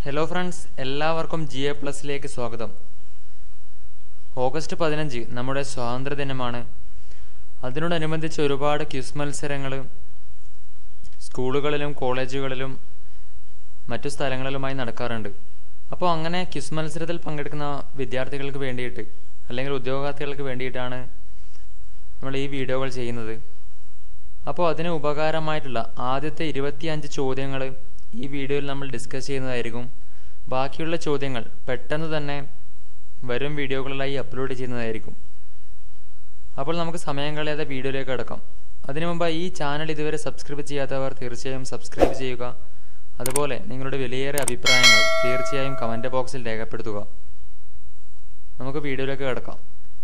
hello friends എല്ലാവർക്കും G A പ്ലസിലേക്ക് സ്വാഗതം ഓഗസ്റ്റ് പതിനഞ്ച് നമ്മുടെ സ്വാതന്ത്ര്യ ദിനമാണ് അതിനോടനുബന്ധിച്ച് ഒരുപാട് ക്വിസ് മത്സരങ്ങൾ സ്കൂളുകളിലും കോളേജുകളിലും മറ്റു സ്ഥലങ്ങളിലുമായി നടക്കാറുണ്ട് അപ്പോൾ അങ്ങനെ ക്വിസ് മത്സരത്തിൽ പങ്കെടുക്കുന്ന വിദ്യാർത്ഥികൾക്ക് വേണ്ടിയിട്ട് അല്ലെങ്കിൽ ഉദ്യോഗാർത്ഥികൾക്ക് വേണ്ടിയിട്ടാണ് നമ്മൾ ഈ വീഡിയോകൾ ചെയ്യുന്നത് അപ്പോൾ അതിന് ഉപകാരമായിട്ടുള്ള ആദ്യത്തെ ഇരുപത്തിയഞ്ച് ചോദ്യങ്ങൾ ഈ വീഡിയോയിൽ നമ്മൾ ഡിസ്കസ് ചെയ്യുന്നതായിരിക്കും ബാക്കിയുള്ള ചോദ്യങ്ങൾ പെട്ടെന്ന് തന്നെ വരും വീഡിയോകളിലായി അപ്ലോഡ് ചെയ്യുന്നതായിരിക്കും അപ്പോൾ നമുക്ക് സമയം കളയാതെ വീഡിയോയിലേക്ക് കിടക്കാം അതിനു മുമ്പ് ഈ ചാനൽ ഇതുവരെ സബ്സ്ക്രൈബ് ചെയ്യാത്തവർ തീർച്ചയായും സബ്സ്ക്രൈബ് ചെയ്യുക അതുപോലെ നിങ്ങളുടെ വിലയേറെ അഭിപ്രായങ്ങൾ തീർച്ചയായും കമൻറ്റ് ബോക്സിൽ രേഖപ്പെടുത്തുക നമുക്ക് വീഡിയോയിലേക്ക് കിടക്കാം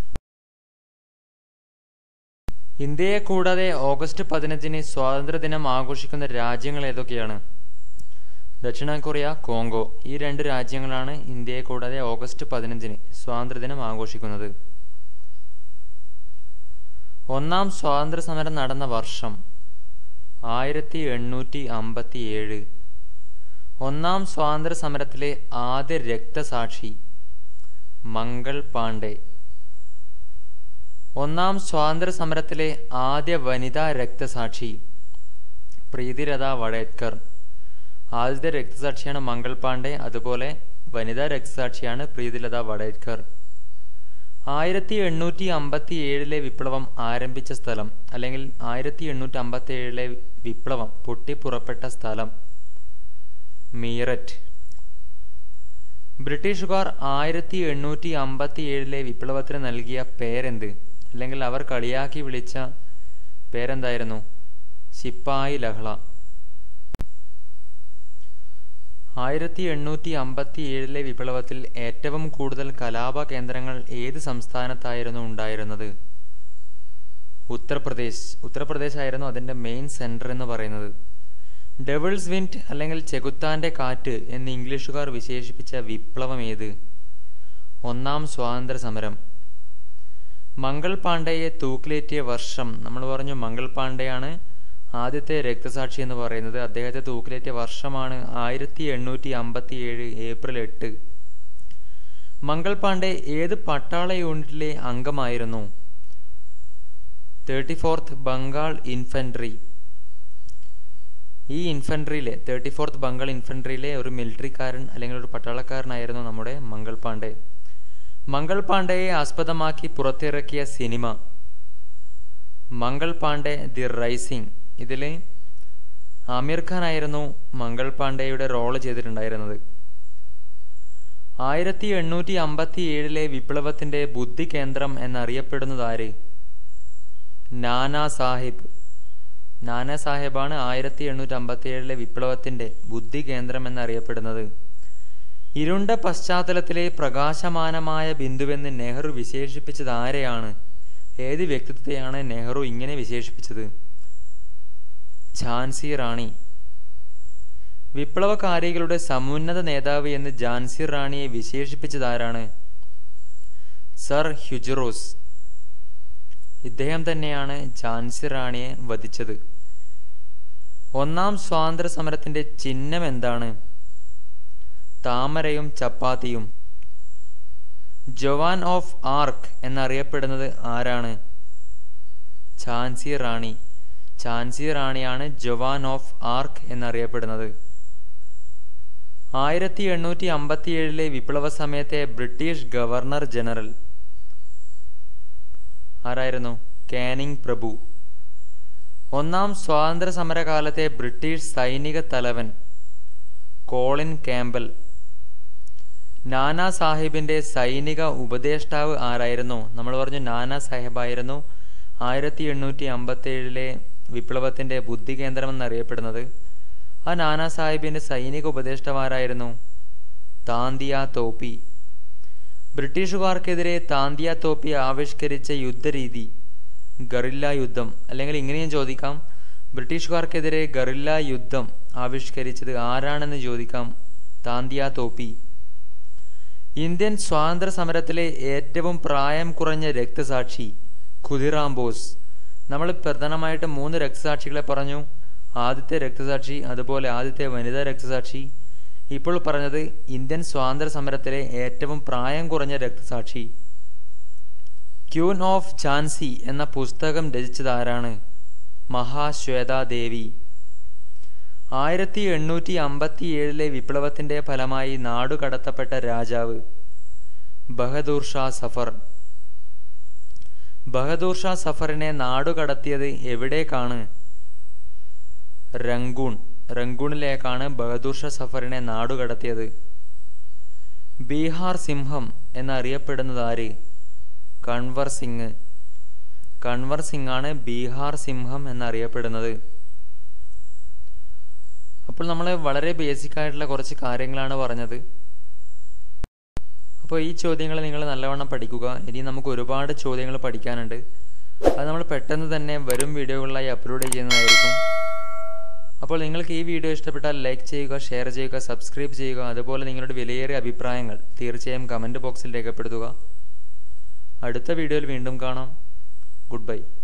ഇന്ത്യയെ കൂടാതെ ഓഗസ്റ്റ് പതിനഞ്ചിന് സ്വാതന്ത്ര്യദിനം ആഘോഷിക്കുന്ന രാജ്യങ്ങൾ ഏതൊക്കെയാണ് ദക്ഷിണ കൊറിയ കോങ്കോ ഈ രണ്ട് രാജ്യങ്ങളാണ് ഇന്ത്യയെ കൂടാതെ ഓഗസ്റ്റ് പതിനഞ്ചിന് സ്വാതന്ത്ര്യദിനം ആഘോഷിക്കുന്നത് ഒന്നാം സ്വാതന്ത്ര്യ സമരം നടന്ന വർഷം ആയിരത്തി എണ്ണൂറ്റി അമ്പത്തി ഏഴ് ഒന്നാം സ്വാതന്ത്ര്യ സമരത്തിലെ ആദ്യ രക്തസാക്ഷി മംഗൾ പാണ്ഡെ ഒന്നാം സ്വാതന്ത്ര്യ സമരത്തിലെ ആദ്യ വനിതാ രക്തസാക്ഷി പ്രീതിലത വടേത്കർ ആദ്യത്തെ രക്തസാക്ഷിയാണ് മംഗൾ പാണ്ഡെ അതുപോലെ വനിതാ രക്തസാക്ഷിയാണ് പ്രീതിലത വടേത്കർ ആയിരത്തി എണ്ണൂറ്റി അമ്പത്തി ഏഴിലെ വിപ്ലവം ആരംഭിച്ച സ്ഥലം അല്ലെങ്കിൽ ആയിരത്തി എണ്ണൂറ്റി അമ്പത്തി ഏഴിലെ വിപ്ലവം പൊട്ടിപ്പുറപ്പെട്ട സ്ഥലം മീററ്റ് ബ്രിട്ടീഷുകാർ ആയിരത്തി എണ്ണൂറ്റി അമ്പത്തി ഏഴിലെ വിപ്ലവത്തിന് നൽകിയ പേരെന്ത് അല്ലെങ്കിൽ അവർ കളിയാക്കി വിളിച്ച പേരെന്തായിരുന്നു ശിപ്പായി ലഹള ആയിരത്തി എണ്ണൂറ്റി അമ്പത്തി ഏഴിലെ വിപ്ലവത്തിൽ ഏറ്റവും കൂടുതൽ കലാപ കേന്ദ്രങ്ങൾ ഏത് സംസ്ഥാനത്തായിരുന്നു ഉണ്ടായിരുന്നത് ഉത്തർപ്രദേശ് ഉത്തർപ്രദേശ് ആയിരുന്നു അതിൻ്റെ മെയിൻ സെൻറ്റർ എന്ന് പറയുന്നത് ഡെവിൾസ് വിൻഡ് അല്ലെങ്കിൽ ചെകുത്താന്റെ കാറ്റ് എന്ന് ഇംഗ്ലീഷുകാർ വിശേഷിപ്പിച്ച വിപ്ലവം ഏത് ഒന്നാം സ്വാതന്ത്ര്യ സമരം മംഗൾ പാണ്ഡെയെ തൂക്കിലേറ്റിയ വർഷം നമ്മൾ പറഞ്ഞു മംഗൾ പാണ്ഡെയാണ് ആദ്യത്തെ രക്തസാക്ഷി എന്ന് പറയുന്നത് അദ്ദേഹത്തെ തൂക്കിലേറ്റിയ വർഷമാണ് ആയിരത്തി എണ്ണൂറ്റി അമ്പത്തി ഏഴ് ഏപ്രിൽ എട്ട് മംഗൾ പാണ്ഡെ ഏത് പട്ടാള യൂണിറ്റിലെ അംഗമായിരുന്നു തേർട്ടി ഫോർത്ത് ബംഗാൾ ഇൻഫൻട്രി ഈ ഇൻഫൻട്രിയിലെ തേർട്ടി ഫോർത്ത് ബംഗാൾ ഇൻഫൻട്രിയിലെ ഒരു മിലിറ്ററിക്കാരൻ അല്ലെങ്കിൽ ഒരു പട്ടാളക്കാരനായിരുന്നു നമ്മുടെ മംഗൾ പാണ്ഡെ മംഗൾ പാണ്ഡെയെ ആസ്പദമാക്കി പുറത്തിറക്കിയ cinema Mangal Pandey the rising ഇതിൽ ആമിർ ഖാൻ ആയിരുന്നു മംഗൾ പാണ്ഡെയുടെ റോള് ചെയ്തിട്ടുണ്ടായിരുന്നത് ആയിരത്തി എണ്ണൂറ്റി അമ്പത്തി ഏഴിലെ വിപ്ലവത്തിന്റെ ബുദ്ധി കേന്ദ്രം എന്നറിയപ്പെടുന്നത് ആര് നാനാ സാഹിബ് നാനാ സാഹിബാണ് ആയിരത്തി എണ്ണൂറ്റി അമ്പത്തി ഏഴിലെ വിപ്ലവത്തിന്റെ ബുദ്ധി കേന്ദ്രം എന്നറിയപ്പെടുന്നത് ഇരുണ്ട പശ്ചാത്തലത്തിലെ പ്രകാശമാനമായ ബിന്ദുവെന്ന് നെഹ്റു വിശേഷിപ്പിച്ചത് ആരെയാണ് ഏത് വ്യക്തിത്വത്തെയാണ് നെഹ്റു ഇങ്ങനെ വിശേഷിപ്പിച്ചത് ഝാൻസി റാണി വിപ്ലവകാരികളുടെ സമുന്നത നേതാവ് എന്ന് ഝാൻസി റാണിയെ വിശേഷിപ്പിച്ചത് ആരാണ് സർ ഹ്യുജറോസ് ഇദ്ദേഹം തന്നെയാണ് ഝാൻസി റാണിയെ വധിച്ചത് ഒന്നാം സ്വാതന്ത്ര്യ സമരത്തിന്റെ ചിഹ്നം എന്താണ് താമരയും ചപ്പാത്തിയും ജവാൻ ഓഫ് ആർക്ക് എന്നറിയപ്പെടുന്നത് ആരാണ് ഝാൻസി റാണി ഝാൻസി റാണിയാണ് ജവാൻ ഓഫ് ആർക്ക് എന്നറിയപ്പെടുന്നത് ആയിരത്തി എണ്ണൂറ്റി അമ്പത്തി ഏഴിലെ വിപ്ലവ സമയത്തെ ബ്രിട്ടീഷ് ഗവർണർ ജനറൽ ആരായിരുന്നു കാനിങ് പ്രഭു ഒന്നാം സ്വാതന്ത്ര്യ സമരകാലത്തെ ബ്രിട്ടീഷ് സൈനിക തലവൻ കോളിൻ ക്യാമ്പൽ നാനാ സാഹിബിന്റെ സൈനിക ഉപദേഷ്ടാവ് ആരായിരുന്നു നമ്മൾ പറഞ്ഞു നാനാ സാഹിബായിരുന്നു ആയിരത്തി എണ്ണൂറ്റി അമ്പത്തി ഏഴിലെ വിപ്ലവത്തിന്റെ ബുദ്ധി കേന്ദ്രം എന്നറിയപ്പെടുന്നത് ആ നാനാ സാഹിബിന്റെ സൈനിക ഉപദേഷ്ടാവാരായിരുന്നു താന്തിയ തോപ്പി ബ്രിട്ടീഷുകാർക്കെതിരെ താന്തിയ തോപ്പി ആവിഷ്കരിച്ച യുദ്ധരീതി ഗറില്ല യുദ്ധം അല്ലെങ്കിൽ ഇങ്ങനെയും ചോദിക്കാം ബ്രിട്ടീഷുകാർക്കെതിരെ ഗറില്ല യുദ്ധം ആവിഷ്കരിച്ചത് ആരാണെന്ന് ചോദിക്കാം താന്തിയ തോപ്പി ഇന്ത്യൻ സ്വാതന്ത്ര്യ സമരത്തിലെ ഏറ്റവും പ്രായം കുറഞ്ഞ രക്തസാക്ഷി ഖുദിറാം ബോസ് നമ്മൾ പ്രധാനമായിട്ട് മൂന്ന് രക്തസാക്ഷികളെ പറഞ്ഞു ആദ്യത്തെ രക്തസാക്ഷി അതുപോലെ ആദ്യത്തെ വനിതാ രക്തസാക്ഷി ഇപ്പോൾ പറഞ്ഞത് ഇന്ത്യൻ സ്വാതന്ത്ര്യ സമരത്തിലെ ഏറ്റവും പ്രായം കുറഞ്ഞ രക്തസാക്ഷി ക്യൂൻ ഓഫ് ഝാൻസി എന്ന പുസ്തകം രചിച്ചത് ആരാണ് മഹാശ്വേതാദേവി ആയിരത്തി എണ്ണൂറ്റി അമ്പത്തി ഏഴിലെ വിപ്ലവത്തിന്റെ ഫലമായി നാടുകടത്തപ്പെട്ട രാജാവ് ബഹദൂർ ഷാ സഫർ ബഹദൂർ ഷാ സഫറിനെ നാടുകടത്തിയത് എവിടേക്കാണ് റംഗൂൺ റംഗൂണിലേക്കാണ് ബഹദൂർ ഷാ സഫറിനെ നാടുകടത്തിയത് ബീഹാർ സിംഹം എന്നറിയപ്പെടുന്നത് ആര് കൺവർ സിംഗ് കൺവർ സിംഗ് ആണ് ബീഹാർ സിംഹം എന്നറിയപ്പെടുന്നത് അപ്പോൾ നമ്മൾ വളരെ ബേസിക് ആയിട്ടുള്ള കുറച്ച് കാര്യങ്ങളാണ് പറഞ്ഞത് അപ്പോൾ ഈ ചോദ്യങ്ങൾ നിങ്ങൾ നല്ലവണ്ണം പഠിക്കുക ഇനി നമുക്ക് ഒരുപാട് ചോദ്യങ്ങൾ പഠിക്കാനുണ്ട് അത് നമ്മൾ പെട്ടെന്ന് തന്നെ വരും വീഡിയോകളിലായി അപ്ലോഡ് ചെയ്യുന്നതായിരിക്കും അപ്പോൾ നിങ്ങൾക്ക് ഈ വീഡിയോ ഇഷ്ടപ്പെട്ടാൽ ലൈക്ക് ചെയ്യുക ഷെയർ ചെയ്യുക സബ്സ്ക്രൈബ് ചെയ്യുക അതുപോലെ നിങ്ങളുടെ വിലയേറിയ അഭിപ്രായങ്ങൾ തീർച്ചയായും കമൻറ്റ് ബോക്സിൽ രേഖപ്പെടുത്തുക അടുത്ത വീഡിയോയിൽ വീണ്ടും കാണാം ഗുഡ് ബൈ